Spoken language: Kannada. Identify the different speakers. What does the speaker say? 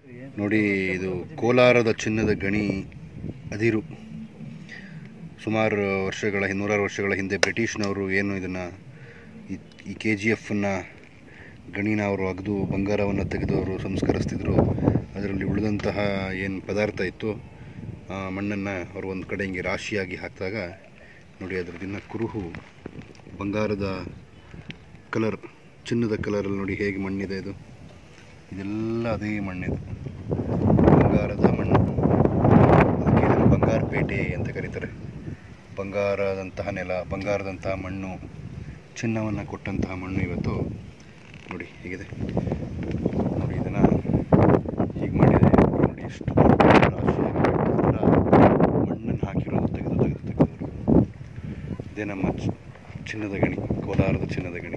Speaker 1: ನೋಡಿ ಇದು ಕೋಲಾರದ ಚಿನ್ನದ ಗಣಿ ಅದಿರು ಸುಮಾರು ವರ್ಷಗಳ ನೂರಾರು ವರ್ಷಗಳ ಹಿಂದೆ ಬ್ರಿಟಿಷ್ನವರು ಏನು ಇದನ್ನು ಈ ಕೆ ಜಿ ಎಫನ್ನು ಗಣಿನ ಅವರು ಅಗೆದು ಬಂಗಾರವನ್ನು ತೆಗೆದು ಅವರು ಸಂಸ್ಕರಿಸ್ತಿದ್ರು ಅದರಲ್ಲಿ ಉಳಿದಂತಹ ಏನು ಪದಾರ್ಥ ಇತ್ತು ಆ ಮಣ್ಣನ್ನು ಅವರು ಒಂದು ಕಡೆ ಹಿಂಗೆ ರಾಶಿಯಾಗಿ ಹಾಕಿದಾಗ ನೋಡಿ ಅದರದಿನ್ನ ಕುರುಹು ಬಂಗಾರದ ಕಲರ್ ಚಿನ್ನದ ಕಲರಲ್ಲಿ ನೋಡಿ ಹೇಗೆ ಮಣ್ಣಿದೆ ಇದು ಇದೆಲ್ಲ ಅದೇ ಮಣ್ಣಿದು ಬಂಗಾರದ ಮಣ್ಣು ಅದಕ್ಕೆ ಇದನ್ನು ಬಂಗಾರಪೇಟೆ ಅಂತ ಕರೀತಾರೆ ಬಂಗಾರದಂತಹ ನೆಲ ಬಂಗಾರದಂತಹ ಮಣ್ಣು ಚಿನ್ನವನ್ನು ಕೊಟ್ಟಂತಹ ಮಣ್ಣು ಇವತ್ತು ನೋಡಿ ಹೇಗಿದೆ ನೋಡಿ ಇದನ್ನು ಹೀಗೆ ಮಾಡಿದೆ ನೋಡಿ ಎಷ್ಟು ದೊಡ್ಡ ರಾಶಿಯಾಗಿ ಬೆಟ್ಟದ ಥರ ಮಣ್ಣನ್ನು ಹಾಕಿರೋದು ತೆಗೆದು ತೆಗೆದು ತೆಗೆದು ಇದೇ ನಮ್ಮ ಚಿ- ಚಿನ್ನದ ಗಣಿ ಕೋಲಾರದ ಚಿನ್ನದ ಗಣಿ